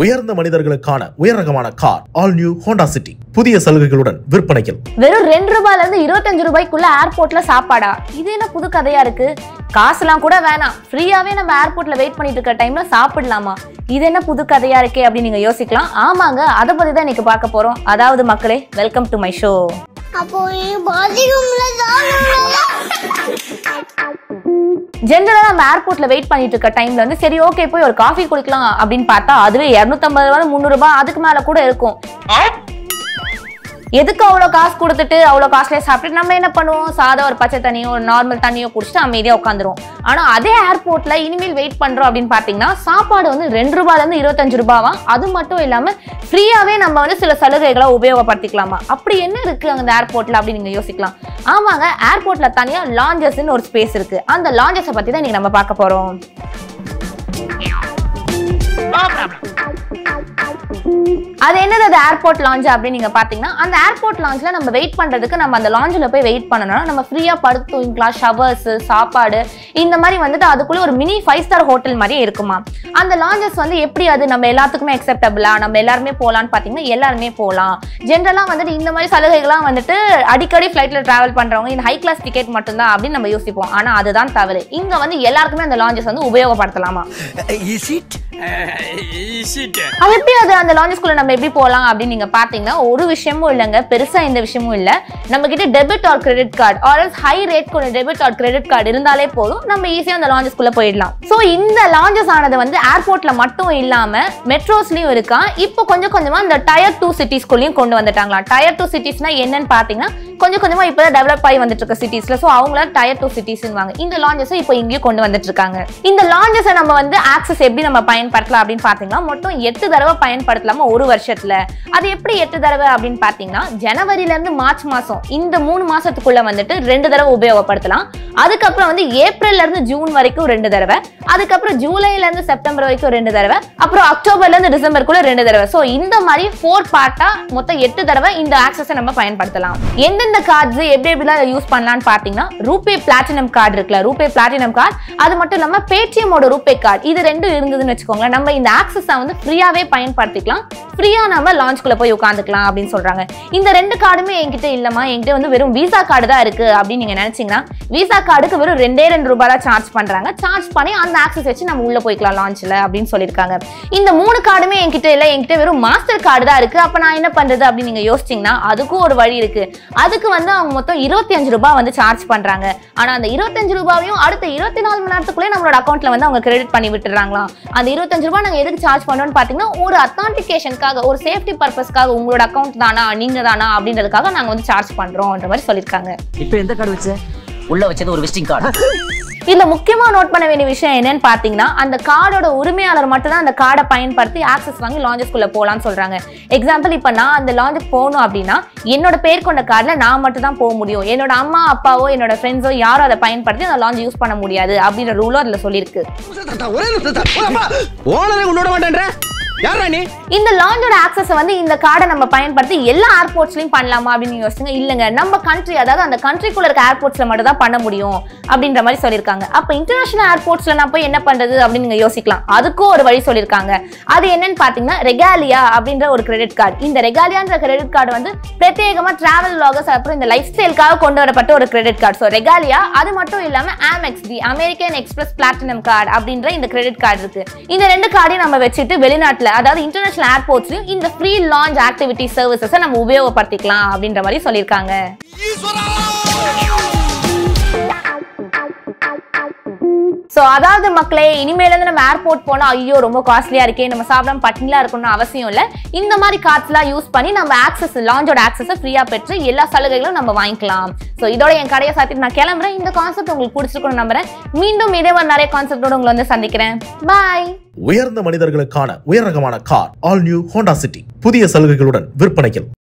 உயர்ந்த மனிதர்களுக்கான உயர் ரகமான car all new Honda City புதிய சலுகைகளுடன் விற்பனையில் வெறும் ரெண்டு ரூபாயில இருந்து இருபத்தஞ்சு ரூபாய்க்குள்ள ஏர்போர்ட்ல சாப்பாடா இது என்ன புது கதையா இருக்கு காசுலாம் கூட வேணாம் ஃப்ரீயாவே நம்ம ஏர்போர்ட்ல வெயிட் பண்ணிட்டு இருக்க டைம்ல சாப்பிடலாமா இது என்ன புது கதையா இருக்கே அப்படின்னு நீங்க யோசிக்கலாம் ஆமாங்க அதை பத்தி தான் இன்னைக்கு பார்க்க போறோம் அதாவது மக்களே வெல்கம் டு மை ஷோ அப்போ பாத்ரூம்ல தான் ஜென்ரலா நம்ம ஏர்போர்ட்ல வெயிட் பண்ணிட்டு இருக்க டைம்ல வந்து சரி ஓகே போய் ஒரு காஃபி குடிக்கலாம் அப்படின்னு பார்த்தா அதுவே இரநூத்தம்பது ரூபாய் முந்நூறு ரூபாய் அதுக்கு மேல கூட இருக்கும் எதுக்கு அவ்வளோ காசு கொடுத்துட்டு அவ்வளோ காஸ்ட்லியாக சாப்பிட்டு நம்ம என்ன பண்ணுவோம் சாதா ஒரு பச்சை தண்ணியோ ஒரு நார்மல் தண்ணியோ குடிச்சிட்டு அமைதியாக உட்காந்துருவோம் ஆனால் அதே ஏர்போர்ட்ல இனிமேல் வெயிட் பண்ணுறோம் அப்படின்னு பார்த்தீங்கன்னா சாப்பாடு வந்து ரெண்டு ரூபாயிலேருந்து இருபத்தஞ்சு ரூபாவா அது மட்டும் இல்லாமல் ஃப்ரீயாகவே நம்ம வந்து சில சலுகைகளை உபயோகப்படுத்திக்கலாமா அப்படி என்ன இருக்கு அந்த ஏர்போர்ட்ல அப்படின்னு நீங்கள் யோசிக்கலாம் ஆமாங்க ஏர்போர்ட்ல தனியாக லாஞ்சஸ்ன்னு ஒரு ஸ்பேஸ் இருக்கு அந்த லாஞ்சஸை பற்றி தான் இன்னைக்கு நம்ம பார்க்க போகிறோம் அது என்னது அது ஏர்போர்ட் லாஞ்ச் அப்படின்னு நீங்க பாத்தீங்கன்னா அந்த ஏர்போர்ட் லாஞ்ச்ல நம்ம வெயிட் பண்றதுக்கு நம்ம அந்த லாஞ்சில் போய் வெயிட் பண்ணணும்னா நம்ம ஃப்ரீயா படுத்து தூங்கிக்கலாம் ஷவர்ஸ் சாப்பாடு இந்த மாதிரி வந்துட்டு அதுக்குள்ள ஒரு மினி ஃபைவ் ஸ்டார் ஹோட்டல் மாதிரி இருக்குமா அந்த லாஞ்சஸ் வந்து எப்படி அது நம்ம எல்லாத்துக்குமே அக்செப்டபிளா நம்ம எல்லாருமே போகலான்னு பாத்தீங்கன்னா எல்லாருமே போகலாம் ஜென்ரலா வந்துட்டு இந்த மாதிரி சலுகைகள்லாம் வந்துட்டு அடிக்கடி ஃபிளைட்ல டிராவல் பண்றவங்க இந்த ஹை கிளாஸ் டிக்கெட் மட்டும்தான் அப்படின்னு நம்ம யோசிப்போம் ஆனா அதுதான் தவறு இங்க வந்து எல்லாருக்குமே அந்த லாஞ்சஸ் வந்து உபயோகப்படுத்தலாமா Is it? is it? அது எப்படி அது அந்த லாஞ்சஸ்குள்ள நம்ம எப்படி போகலாம் அப்படின்னு நீங்க பாத்தீங்கன்னா ஒரு விஷயமும் இல்லைங்க பெருசா எந்த விஷயமும் இல்ல நம்ம கிட்ட debit or credit card or high rate கொண்ட டெபிட் ஆர் கிரெடிட் கார்டு இருந்தாலே போதும் நம்ம ஈஸியா அந்த லாஞ்சஸ்குள்ள போயிடலாம் சோ இந்த லாஞ்சஸ் ஆனது வந்து ஏர்போர்ட்ல மட்டும் இல்லாம மெட்ரோஸ்லயும் இருக்கா இப்போ கொஞ்சம் கொஞ்சமா இந்த டயர் டூ சிட்டிஸ்குள்ளயும் கொண்டு வந்துட்டாங்களா டயர் டூ சிட்டிஸ்னா என்னன்னு பாத்தீங்கன்னா கொஞ்சம் கொஞ்சமா இப்போ டெவலப் ஆகி வந்துட்டு இருக்க சிட்டிஸ்ல சோ அவங்கள டயர் டூ சிட்டிஸ்வாங்க இந்த லாஞ்சஸை இப்போ இங்கேயும் கொண்டு வந்துட்டு இருக்காங்க இந்த லாஞ்சஸை நம்ம வந்து ஆக்சஸ் எப்படி நம்ம பயன்படுத்தலாம் அப்படின்னு பாத்தீங்கன்னா மொத்தம் எட்டு தடவை பயன்படுத்தலாமா ஒரு வருஷத்துல அது எப்படி எட்டு தடவை அப்படின்னு பாத்தீங்கன்னா ஜனவரில இருந்து மார்ச் மாசம் இந்த மூணு மாசத்துக்குள்ள வந்துட்டு ரெண்டு தடவை உபயோகப்படுத்தலாம் அதுக்கப்புறம் வந்து ஏப்ரல்ல இருந்து ஜூன் வரைக்கும் ரெண்டு தடவை அதுக்கப்புறம் ஜூலைல இருந்து செப்டம்பர் வரைக்கும் ரெண்டு தடவை அப்புறம் அக்டோபர்ல இருந்து டிசம்பருக்குள்ள ரெண்டு தடவை சோ இந்த மாதிரி ஃபோர் பார்ட்டா மொத்தம் எட்டு தடவை இந்த ஆக்சஸை நம்ம பயன்படுத்தலாம் எந்தெந்த கார்ட்ஸ் எப்படி எப்படிலாம் யூஸ் பண்ணலாம்னு பாத்தீங்கன்னா ரூபே பிளாட்டினம் கார்டு இருக்குல்ல ரூபே பிளாட்டினம் கார்டு அது மட்டும் இல்லாம பேடிஎம்மோட ரூபே கார்டு இது ரெண்டும் இருந்ததுன்னு வச்சுக்கோங்களேன் நம்ம இந்த ஆக்சஸை வந்து ஃப்ரீயாவே பயன்படுத்திக்கலாம் ஃப்ரீயா நம்ம லான்ச்குள்ள போய் உட்காந்துக்கலாம் அப்படின்னு சொல்றாங்க இந்த ரெண்டு கார்டுமே என்கிட்ட இல்லம்மா என்கிட்ட வந்து வெறும் விசா கார்டு தான் இருக்கு அப்படின்னு நீங்க நினைச்சீங்கன்னா விசா கார்டுக்கு வெறும் ரெண்டே ரெண்டு ரூபாய் தான் சார்ஜ் பண்றாங்க சார்ஜ் பண்ணி அந்த ஆக்சஸ் வச்சு நம்ம உள்ள போய்க்கலாம் லான்ச்ல அப்படின்னு சொல்லியிருக்காங்க இந்த மூணு கார்டுமே என்கிட்ட இல்ல என்கிட்ட வெறும் மாஸ்டர் கார்டு தான் இருக்கு அப்ப நான் என்ன பண்றது அப்படின்னு நீங்க யோசிச்சீங்கன்னா அதுக்கும் ஒரு வழி இருக்கு அதுக்கு வந்து அவங்க மொத்தம் இருபத்தி அஞ்சு ரூபாய் வந்து சார்ஜ் பண்றாங்க ஆனா அந்த இருபத்தஞ்சு ரூபாயும் அடுத்த இருபத்தி நாலு மணி நேரத்துக்குள்ளே நம்மளோட அக்கௌண்ட்ல வந்து அவங்க கிரெடிட் பண்ணி விட்டுறாங்களாம் அந்த இருபத்தஞ்சு ரூபாய் நாங்க எதுக்கு சார்ஜ் பண்றோம்னு பாத்தீங்கன்னா ஒரு அத்தான்டிகேஷனுக்காக ஒரு சேஃப்டி பர்பஸ்க்காக உங்களோட அக்கௌண்ட் தானா நீங்க தானா அப்படின்றதுக்காக நாங்க வந்து சார்ஜ் பண்றோம்ன்ற மாதிரி சொல்லியிருக்காங்க இப்போ எந்த கார்டு வச்ச உள்ள வச்சது ஒரு விசிட்டிங் கார்டு இதுல முக்கியமா நோட் பண்ண வேண்டிய விஷயம் என்னன்னு பாத்தீங்கன்னா அந்த கார்டோட உரிமையாளர் மட்டும் தான் அந்த கார்டை பயன்படுத்தி ஆக்சஸ் வாங்கி லாஞ்சஸ்குள்ள போலாம்னு சொல்றாங்க எக்ஸாம்பிள் இப்ப நான் அந்த லாஞ்சுக்கு போகணும் அப்படின்னா என்னோட பேர் கொண்ட கார்டுல நான் மட்டும் தான் போக முடியும் என்னோட அம்மா அப்பாவோ என்னோட ஃப்ரெண்ட்ஸோ யாரும் அதை பயன்படுத்தி அந்த லாஞ்ச் யூஸ் பண்ண முடியாது அப்படின்ற ரூலும் அதுல சொல்லியிருக்கு ஒரே நிமிஷம் ஓனரை கொண்டு விட மாட்டேன்ற யாரா நீ இந்த லாஞ்சோட ஆக்சஸ் வந்து இந்த கார்டை நம்ம பயன்படுத்தி எல்லா ஏர்போர்ட்ஸ்லயும் பண்ணலாமா அப்படின்னு யோசிச்சுங்க இல்லைங்க நம்ம கண்ட்ரி அதாவது அந்த கண்ட்ரிக்குள்ள இருக்க ஏர்போர்ட்ஸ்ல மட்டும் தான் பண்ண முடியும் அப்படின்ற மாதிரி சொல்லியிருக்காங்க அப்ப இன்டர்நேஷனல் ஏர்போர்ட்ஸ்ல நான் போய் என்ன பண்றது அப்படின்னு நீங்க யோசிக்கலாம் அதுக்கும் ஒரு வழி சொல்லியிருக்காங்க அது என்னன்னு பாத்தீங்கன்னா ரெகாலியா அப்படின்ற ஒரு கிரெடிட் கார்டு இந்த ரெகாலியான்ற கிரெடிட் கார்டு வந்து பிரத்யேகமா டிராவல் லாகர்ஸ் அப்புறம் இந்த லைஃப் ஸ்டைலுக்காக கொண்டு வரப்பட்ட ஒரு கிரெடிட் கார்டு ஸோ ரெகாலியா அது மட்டும் இல்லாம Amex the American Express Platinum card அப்படின்ற இந்த கிரெடிட் கார்டு இருக்கு இந்த ரெண்டு கார்டையும் நம்ம வச்சுட்டு வெளிநாட்டுல அதாவது இன்டர்நேஷனல் ஏர்போர்ட்ஸ்லயும் இந்த ஃப்ரீ லான்ச் ஆக்டிவிட்டி சர்வீசஸை நம்ம உபயோகப்படுத்திக்கலாம் அப்படின்ற மாதிரி சொல்லியிருக்காங்க ஸோ அதாவது மக்களே இனிமேல இருந்து நம்ம ஏர்போர்ட் போனா ஐயோ ரொம்ப காஸ்ட்லியா இருக்கே நம்ம சாப்பிடாம பட்டினிலா இருக்கணும்னு அவசியம் இல்லை இந்த மாதிரி கார்ட்ஸ்லாம் யூஸ் பண்ணி நம்ம ஆக்சஸ் லாஞ்சோட ஆக்சஸை ஃப்ரீயா பெற்று எல்லா சலுகைகளும் நம்ம வாங்கிக்கலாம் ஸோ இதோட என் கடையை சாத்திட்டு நான் கிளம்புறேன் இந்த கான்செப்ட் உங்களுக்கு பிடிச்சிருக்கணும் நம்புறேன் மீண்டும் இதே மாதிரி நிறைய கான்செப்டோட உங்களை வந்து சந்திக்கிறேன் பாய் உயர்ந்த மனிதர்களுக்கான உயர் ரகமான car all new Honda City புதிய சலுகைகளுடன் விற்பனையில்